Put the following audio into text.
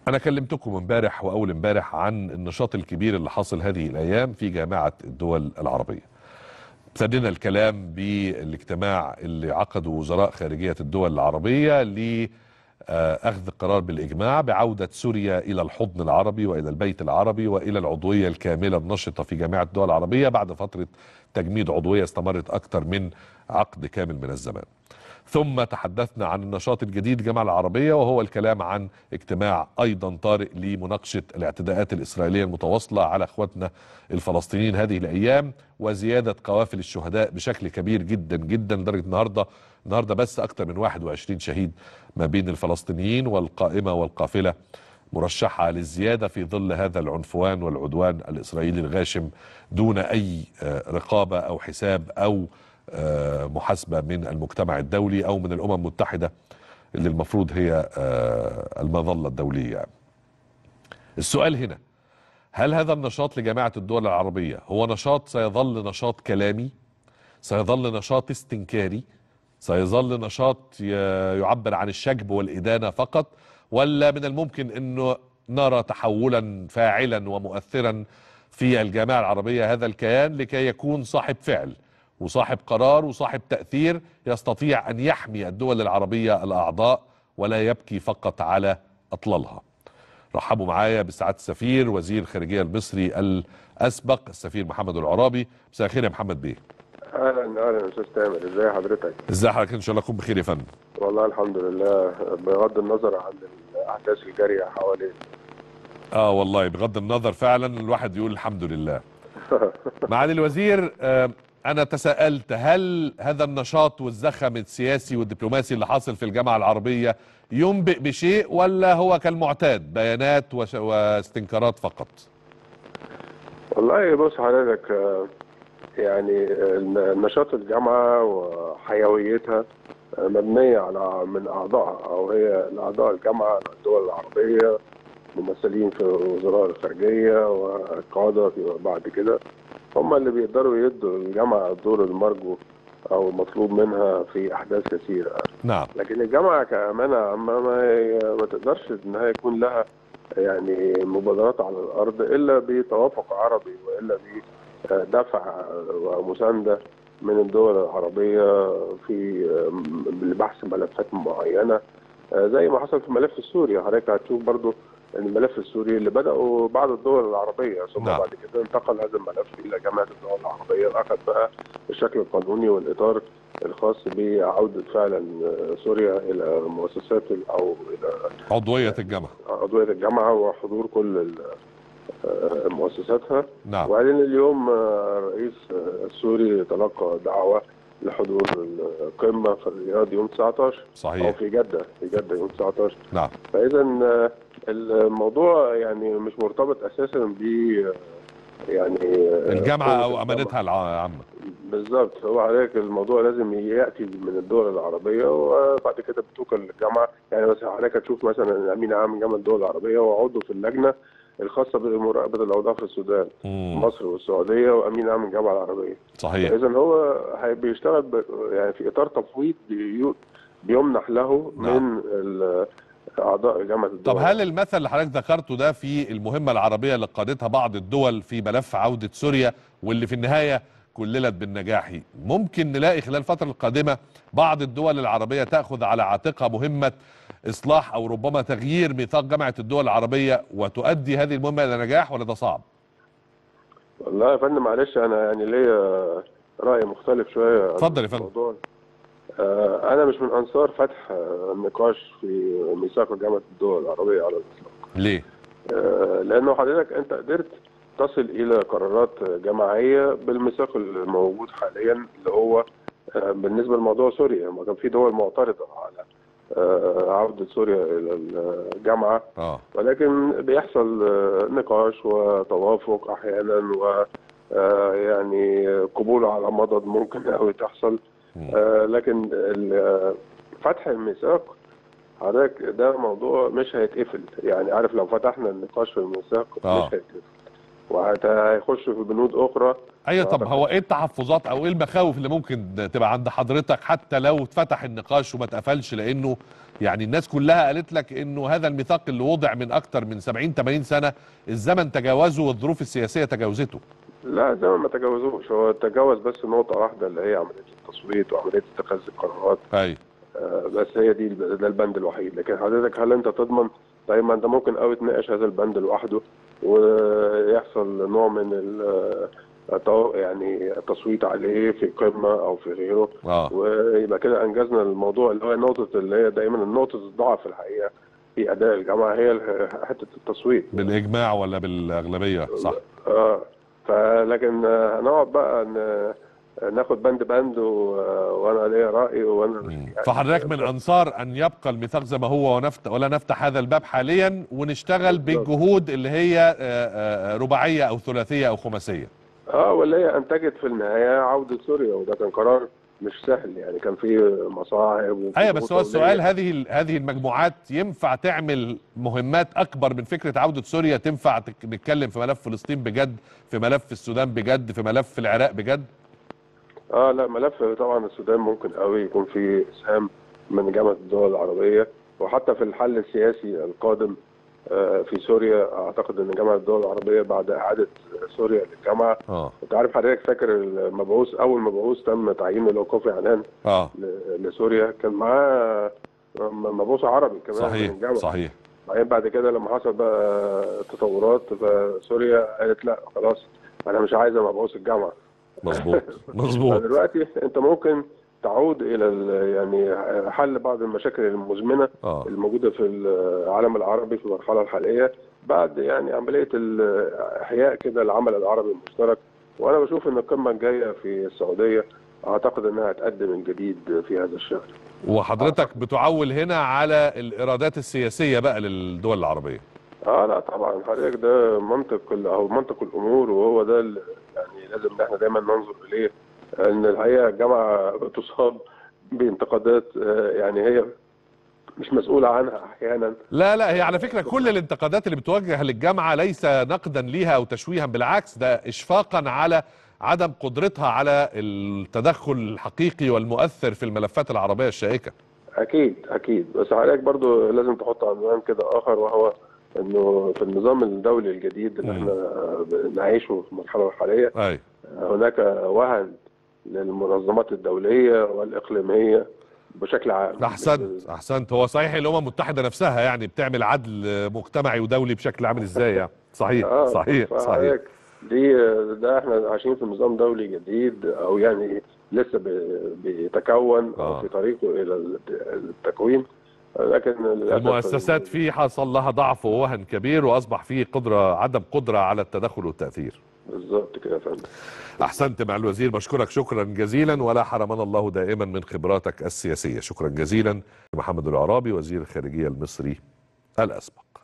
أنا كلمتكم امبارح وأول امبارح عن النشاط الكبير اللي حاصل هذه الأيام في جامعة الدول العربية. ابتدينا الكلام بالاجتماع اللي عقده وزراء خارجية الدول العربية لأخذ قرار بالإجماع بعودة سوريا إلى الحضن العربي وإلى البيت العربي وإلى العضوية الكاملة النشطة في جامعة الدول العربية بعد فترة تجميد عضوية استمرت أكثر من عقد كامل من الزمان. ثم تحدثنا عن النشاط الجديد للجامعة العربية وهو الكلام عن اجتماع أيضا طارئ لمناقشة الاعتداءات الإسرائيلية المتواصلة على أخواتنا الفلسطينيين هذه الأيام وزيادة قوافل الشهداء بشكل كبير جدا جدا لدرجة النهاردة النهاردة بس أكثر من 21 شهيد ما بين الفلسطينيين والقائمة والقافلة مرشحة للزيادة في ظل هذا العنفوان والعدوان الإسرائيلي الغاشم دون أي رقابة أو حساب أو محاسبه من المجتمع الدولي او من الامم المتحده اللي المفروض هي المظله الدوليه يعني. السؤال هنا هل هذا النشاط لجامعه الدول العربيه هو نشاط سيظل نشاط كلامي سيظل نشاط استنكاري سيظل نشاط يعبر عن الشجب والادانه فقط ولا من الممكن انه نرى تحولا فاعلا ومؤثرا في الجامعه العربيه هذا الكيان لكي يكون صاحب فعل وصاحب قرار وصاحب تأثير يستطيع أن يحمي الدول العربية الأعضاء ولا يبكي فقط على أطلالها رحبوا معايا بسعادة السفير وزير الخارجية المصري الأسبق السفير محمد العرابي مساء الخير يا محمد بيه اهلا اهلا استاذ تامر ازي حضرتك ازي حضرتك ان شاء الله تكون بخير يا فندم والله الحمد لله بغض النظر عن الاحداث الجاريه حوالينا اه والله بغض النظر فعلا الواحد يقول الحمد لله معالي الوزير آه انا تساءلت هل هذا النشاط والزخم السياسي والدبلوماسي اللي حاصل في الجامعه العربيه ينبئ بشيء ولا هو كالمعتاد بيانات وش... واستنكارات فقط والله بص حضرتك يعني نشاط الجامعه وحيويتها مبنيه على من اعضائها او هي اعضاء الجامعه الدول العربيه ممثلين في وزراء الخارجيه والقاده بعد كده هم اللي بيقدروا يدوا الجامعه الدور المرجو او مطلوب منها في احداث كثيره نعم لكن الجامعه كامانه عامه ما, ما تقدرش انها يكون لها يعني مبادرات على الارض الا بتوافق عربي والا بدفع ومسانده من الدول العربيه في لبحث ملفات معينه زي ما حصل في الملف السوري حضرتك هتشوف برضو الملف السوري اللي بداوا بعض الدول العربيه ثم نعم. بعد كده انتقل هذا الملف الى جامعه الدول العربيه واخذ بقى الشكل القانوني والاطار الخاص بعوده فعلا سوريا الى مؤسسات او الى عضويه الجامعه عضويه الجامعه وحضور كل مؤسساتها نعم وبعدين اليوم الرئيس السوري تلقى دعوه لحضور القمه في الرياض يوم 19 صحيح او في جده في جده يوم 19 نعم فاذا الموضوع يعني مش مرتبط اساسا ب يعني الجامعه او امانتها العامه بالظبط هو حضرتك الموضوع لازم ياتي من الدول العربيه وبعد كده بتوكل للجامعه يعني مثلا حضرتك هتشوف مثلا الامين العام جامعه الدول العربيه وعضو في اللجنه الخاصه بمراقبه الاوضاع في السودان مم. مصر والسعوديه وامين عام الجامعه العربيه صحيح اذا هو بيشتغل يعني في اطار تفويض بيمنح له نعم. من اعضاء جامعه الدول طب هل المثل اللي حضرتك ذكرته ده في المهمه العربيه اللي قادتها بعض الدول في ملف عوده سوريا واللي في النهايه كللت بالنجاح ممكن نلاقي خلال الفتره القادمه بعض الدول العربيه تاخذ على عاتقها مهمه اصلاح او ربما تغيير ميثاق جامعه الدول العربيه وتؤدي هذه المهمه الى نجاح ولا ده صعب؟ والله يا فندم معلش انا يعني ليا راي مختلف شويه اتفضل يا فندم الموضوع آه انا مش من انصار فتح النقاش في ميثاق جامعه الدول العربيه على الاطلاق ليه؟ آه لانه حضرتك انت قدرت تصل الى قرارات جماعيه بالميثاق الموجود حاليا اللي هو آه بالنسبه لموضوع سوريا ما كان في دول معترضه على عودة سوريا إلى الجامعة اه ولكن بيحصل نقاش وتوافق أحيانا و يعني قبول على مضض ممكن قوي تحصل لكن فتح الميثاق حضرتك ده موضوع مش هيتقفل يعني عارف لو فتحنا النقاش في الميثاق آه. مش هيتقفل وهيخش في بنود أخرى ايوه طب هو ايه التحفظات او ايه المخاوف اللي ممكن تبقى عند حضرتك حتى لو اتفتح النقاش وما اتقفلش لانه يعني الناس كلها قالت لك انه هذا الميثاق اللي وضع من اكتر من 70 80 سنه الزمن تجاوزه والظروف السياسيه تجاوزته لا زي ما تجاوزوش هو تجاوز بس نقطه واحده اللي هي عمليه التصويت وعمليه اتخاذ القرارات ايوه آه، بس هي دي ده البند الوحيد لكن حضرتك هل انت تضمن طيب ما انت ممكن قوي تناقش هذا البند لوحده ويحصل نوع من ال- التو- يعني التصويت عليه في قمه او في غيره اه ويبقى كده انجزنا الموضوع اللي هو نقطه اللي هي دايما نقطه الضعف الحقيقه في اداء الجامعه هي ال- حته التصويت بالاجماع ولا بالاغلبيه صح اه فلكن آه، هنقعد بقى ن- ناخد بند بند و- وانا ليا راي وانا مم. فحضرتك من انصار ان يبقى الميثاق زي ما هو ونفتح ولا نفتح هذا الباب حاليا ونشتغل بالظبط. بالجهود اللي هي آه، آه، رباعيه او ثلاثيه او خماسيه اه واللي هي انتجت في النهايه عوده سوريا وده كان قرار مش سهل يعني كان في مصاعب وفي ايوه بس ضغوط هو السؤال دولية. هذه ال- هذه المجموعات ينفع تعمل مهمات اكبر من فكره عوده سوريا تنفع تك- نتكلم في ملف فلسطين بجد في ملف السودان بجد في ملف العراق بجد اه لا ملف طبعا السودان ممكن قوي يكون في اسهام من جامعه الدول العربيه وحتى في الحل السياسي القادم آه، في سوريا اعتقد ان جامعه الدول العربيه بعد اعاده سوريا للجامعه اه انت عارف حضرتك فاكر المبعوث اول مبعوث تم تعيينه اللي هو كوفي عنان اه ل- لسوريا كان معاه مبعوث عربي كمان من صحيح الجامعه صحيح بعدين بعد كده لما حصل بقى تطورات فسوريا قالت لا خلاص انا مش عايزه مبعوث الجامعه مظبوط مظبوط فدلوقتي انت ممكن تعود الى ال- يعني حل بعض المشاكل المزمنه اه الموجوده في العالم العربي في المرحله الحاليه بعد يعني عمليه الاحياء كده العمل العربي المشترك وانا بشوف ان القمه الجايه في السعوديه اعتقد انها هتقدم من جديد في هذا الشهر وحضرتك بتعول هنا على الارادات السياسيه بقى للدول العربيه اه لا طبعا حضرتك ده منطق ال- او منطق الامور وهو ده ال- يعني لازم ان احنا دايما ننظر اليه ان الحقيقه الجامعه تصاب بانتقادات آه، يعني هي مش مسؤوله عنها احيانا لا لا هي على فكره كل الانتقادات اللي بتوجه للجامعه ليس نقدا ليها او تشويها بالعكس ده اشفاقا على عدم قدرتها على التدخل الحقيقي والمؤثر في الملفات العربيه الشائكه اكيد اكيد بس حضرتك برضو لازم تحط عنوان كده اخر وهو انه في النظام الدولي الجديد اللي مم. احنا بنعيشه في المرحله الحاليه اي هناك وهن للمنظمات الدوليه والاقليميه بشكل عام احسنت احسنت هو صحيح الامم المتحده نفسها يعني بتعمل عدل مجتمعي ودولي بشكل عامل ازاي يعني صحيح اه صحيح صحيح فحضرتك دي ده احنا عايشين في نظام دولي جديد او يعني لسه ب- بيتكون آه. او في طريقه الى الت- التكوين لكن للأسف المؤسسات فيه حصل لها ضعف ووهن كبير واصبح فيه قدره عدم قدره على التدخل والتاثير بالظبط كده يا فندم احسنت مع الوزير بشكرك شكرا جزيلا ولا حرمنا الله دائما من خبراتك السياسيه شكرا جزيلا محمد العرابي وزير الخارجيه المصري الاسبق